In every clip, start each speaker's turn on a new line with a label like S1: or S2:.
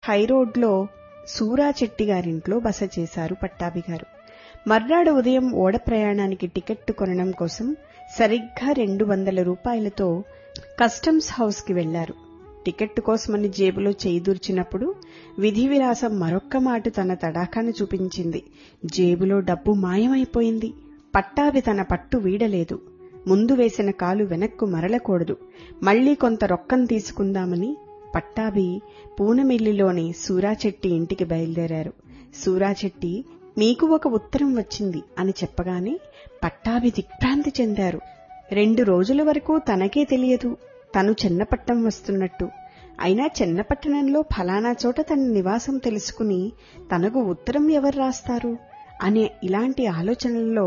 S1: హైరోడ్లో సూరా చెట్టి గారింట్లో బస చేశారు పట్టాభి గారు మర్నాడు ఉదయం ఓడ ప్రయాణానికి టికెట్టు కొనడం కోసం సరిగ్గా రెండు వందల రూపాయలతో కస్టమ్స్ హౌస్ కి వెళ్లారు టికెట్టు కోసమని జేబులో చేయిదూర్చినప్పుడు విధి విలాసం మరొక్క మాట తన తడాఖాను చూపించింది జేబులో డబ్బు మాయమైపోయింది పట్టాభి తన పట్టు వీడలేదు ముందు వేసిన కాలు వెనక్కు మరలకూడదు మళ్లీ కొంత రొక్కం తీసుకుందామని పట్టాభి పూనమిల్లిలోని సూరాచెట్టి ఇంటికి బయలుదేరారు సూరాచెట్టి మీకు ఒక ఉత్తరం వచ్చింది అని చెప్పగానే పట్టాభి దిగ్భ్రాంతి చెందారు రెండు రోజుల వరకు తనకే తెలియదు తను చెన్నపట్నం వస్తున్నట్టు అయినా చెన్నపట్టణంలో ఫలానా చోట తన నివాసం తెలుసుకుని తనకు ఉత్తరం ఎవరు రాస్తారు అనే ఇలాంటి ఆలోచనల్లో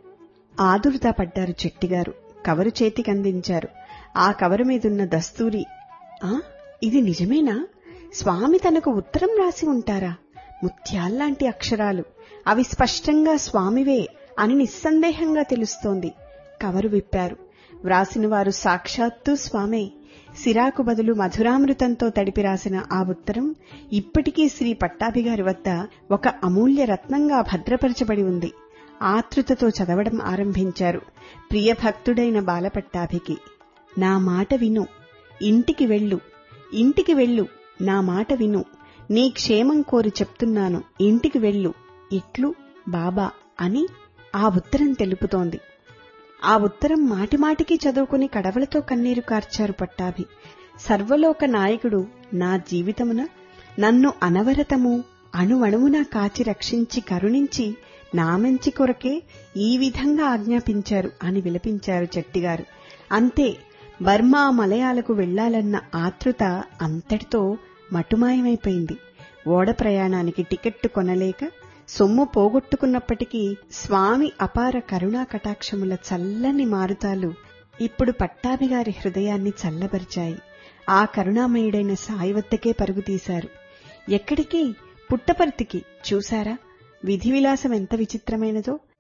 S1: ఆదుర్దా పడ్డారు చెట్టిగారు కవరు చేతికి అందించారు ఆ కవరు మీదున్న దస్తూరి ఆ ఇది నిజమేనా స్వామి తనకు ఉత్తరం రాసి ఉంటారా ముత్యాల్లాంటి అక్షరాలు అవి స్పష్టంగా స్వామివే అని నిస్సందేహంగా తెలుస్తోంది కవరు విప్పారు వ్రాసిన వారు సాక్షాత్తు స్వామే సిరాకు బదులు మధురామృతంతో తడిపి రాసిన ఆ ఉత్తరం ఇప్పటికీ శ్రీ పట్టాభిగారి వద్ద ఒక అమూల్య రత్నంగా భద్రపరచబడి ఉంది ఆతృతతో చదవడం ఆరంభించారు ప్రియభక్తుడైన బాలపట్టాభికి నా మాట విను ఇంటికి వెళ్ళు ఇంటికి వెళ్ళు నా మాట విను నీ క్షేమం కోరి చెప్తున్నాను ఇంటికి వెళ్ళు ఇట్లు బాబా అని ఆ ఉత్తరం తెలుపుతోంది ఆ ఉత్తరం మాటిమాటికి చదువుకుని కడవలతో కన్నీరు కార్చారు పట్టాభి సర్వలోక నాయకుడు నా జీవితమున నన్ను అనవరతము అణువణువున కాచి రక్షించి కరుణించి నా మంచి కొరకే ఈ విధంగా ఆజ్ఞాపించారు అని విలపించారు చెట్టిగారు అంతే బర్మా మలయాలకు వెళ్లాలన్న ఆతృత అంతటితో మటుమాయమైపోయింది ఓడ ప్రయాణానికి టికెట్టు కొనలేక సొమ్ము పోగొట్టుకున్నప్పటికీ స్వామి అపార కరుణా కటాక్షముల చల్లని మారుతాలు ఇప్పుడు పట్టాభిగారి హృదయాన్ని చల్లబరిచాయి ఆ కరుణామయుడైన సాయి వద్దకే పరుగుతీశారు ఎక్కడికి పుట్టపర్తికి చూశారా విధి విలాసం ఎంత విచిత్రమైనదో